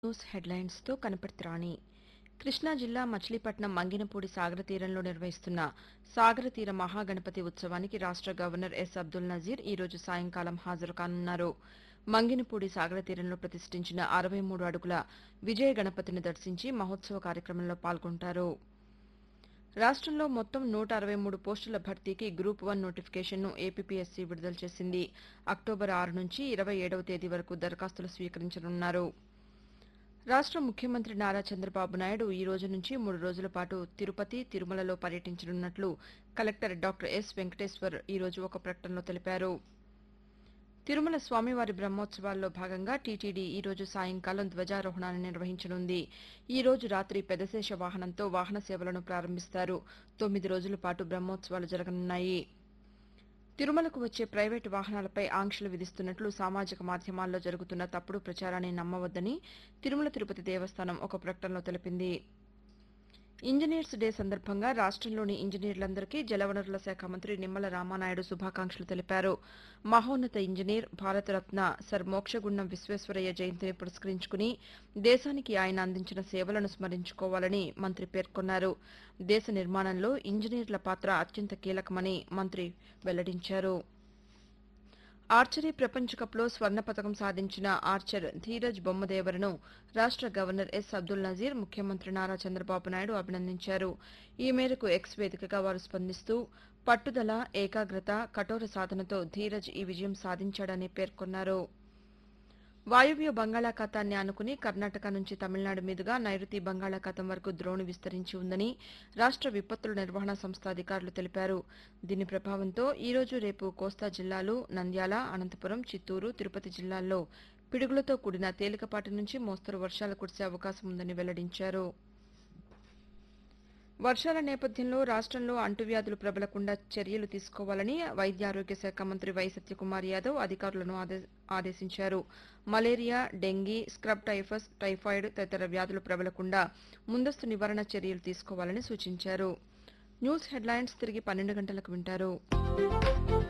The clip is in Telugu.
న్యూస్ హెడ్లైన్స్తో కనపర్తి రాణి కృష్ణా జిల్లా మచిలీపట్నం మంగినపూడి సాగర తీరంలో నిర్వహిస్తున్న సాగర తీర మహాగణపతి ఉత్సవానికి రాష్ట గవర్నర్ ఎస్ అబ్దుల్ నజీర్ ఈ రోజు సాయంకాలం హాజరు కానున్నారు మంగినపూడి సాగర తీరంలో ప్రతిష్ఠించిన అరవై మూడు అడుగుల విజయ గణపతిని దర్శించి మహోత్సవ కార్యక్రమంలో పాల్గొంటారు రాష్ట్రంలో మొత్తం నూట అరవై మూడు పోస్టుల భర్తీకి గ్రూప్ వన్ నోటిఫికేషన్ను ఏపీపీఎస్సీ విడుదల చేసింది అక్టోబర్ ఆరు నుంచి ఇరవై ఏడవ తేదీ వరకు దరఖాస్తులు స్వీకరించనున్నారు రాష్ట్ర ముఖ్యమంత్రి నారా చంద్రబాబు నాయుడు ఈ రోజు నుంచి మూడు రోజుల పాటు తిరుపతి తిరుమలలో పర్యటించనున్నట్లు కలెక్టర్ డాక్టర్ ఎస్ వెంకటేశ్వర్ ఈ రోజు ఒక ప్రకటనలో తెలిపారు తిరుమల స్వామివారి బ్రహ్మోత్సవాల్లో భాగంగా టీటీడీ ఈ రోజు సాయంకాలం ధ్వజారోహణాన్ని నిర్వహించనుంది ఈ రోజు రాత్రి పెదశేష వాహనంతో వాహన సేవలను ప్రారంభిస్తారు తొమ్మిది రోజుల పాటు బ్రహ్మోత్సవాలు జరగనున్నాయి తిరుమలకు వచ్చే ప్రైవేటు వాహనాలపై ఆంక్షలు విధిస్తున్నట్లు సామాజిక మాధ్యమాల్లో జరుగుతున్న తప్పుడు ప్రచారాన్ని నమ్మవద్దని తిరుమల తిరుపతి దేవస్థానం ఒక ప్రకటనలో తెలిపింది ఇంజనీర్స్ డే సందర్భంగా రాష్ట్రంలోని ఇంజనీర్లందరికీ జలవనరుల శాఖ మంత్రి నిమ్మల రామానాయుడు శుభాకాంక్షలు తెలిపారు మహోన్నత ఇంజనీర్ భారతరత్న సర్ మోక్షగుండం విశ్వేశ్వరయ్య జయంతిని పురస్కరించుకుని దేశానికి ఆయన అందించిన సేవలను స్మరించుకోవాలని మంత్రి పేర్కొన్నారు దేశ నిర్మాణంలో ఇంజనీర్ల పాత్ర అత్యంత కీలకమని మంత్రి వెల్లడించారు ఆర్చరీ ప్రపంచ కప్లో స్వర్ణ పతకం సాధించిన ఆర్చర్ ధీరజ్ బొమ్మదేవరను రాష్ట గవర్నర్ ఎస్ అబ్దుల్ నజీర్ ముఖ్యమంత్రి నారా చంద్రబాబు నాయుడు అభినందించారు ఈ మేరకు ఎక్స్ వేదికగా వారు స్పందిస్తూ పట్టుదల ఏకాగ్రత కఠోర సాధనతో ధీరజ్ ఈ విజయం సాధించాడని పేర్కొన్నారు వాయువ్య బంగాళాఖాతాన్ని ఆనుకుని కర్ణాటక నుంచి తమిళనాడు మీదుగా నైరుతి బంగాళాఖాతం వరకు ద్రోణి విస్తరించి ఉందని రాష్ట విపత్తుల నిర్వహణ సంస్థ అధికారులు తెలిపారు దీని ప్రభావంతో ఈ రోజు రేపు కోస్తా జిల్లాలు నంద్యాల అనంతపురం చిత్తూరు తిరుపతి జిల్లాల్లో పిడుగులతో కూడిన తేలికపాటి నుంచి మోస్తరు వర్షాలు కురిసే అవకాశం ఉందని వెల్లడించారు వర్షాల నేపథ్యంలో రాష్ట్రంలో అంటువ్యాధులు ప్రబలకుండా చర్యలు తీసుకోవాలని వైద్య ఆరోగ్య శాఖ మంత్రి వై సత్యకుమార్ యాదవ్ అధికారులను ఆదే- ఆదేశించారు malaria dengue scrub typhus typhoid తదితర వ్యాధులు ప్రబలకుండా ముందస్తు నివారణ చర్యలు తీసుకోవాలని సూచించారు న్యూస్ హెడ్లైన్స్ తిరిగి పన్నెండు గంటలకు వింటారు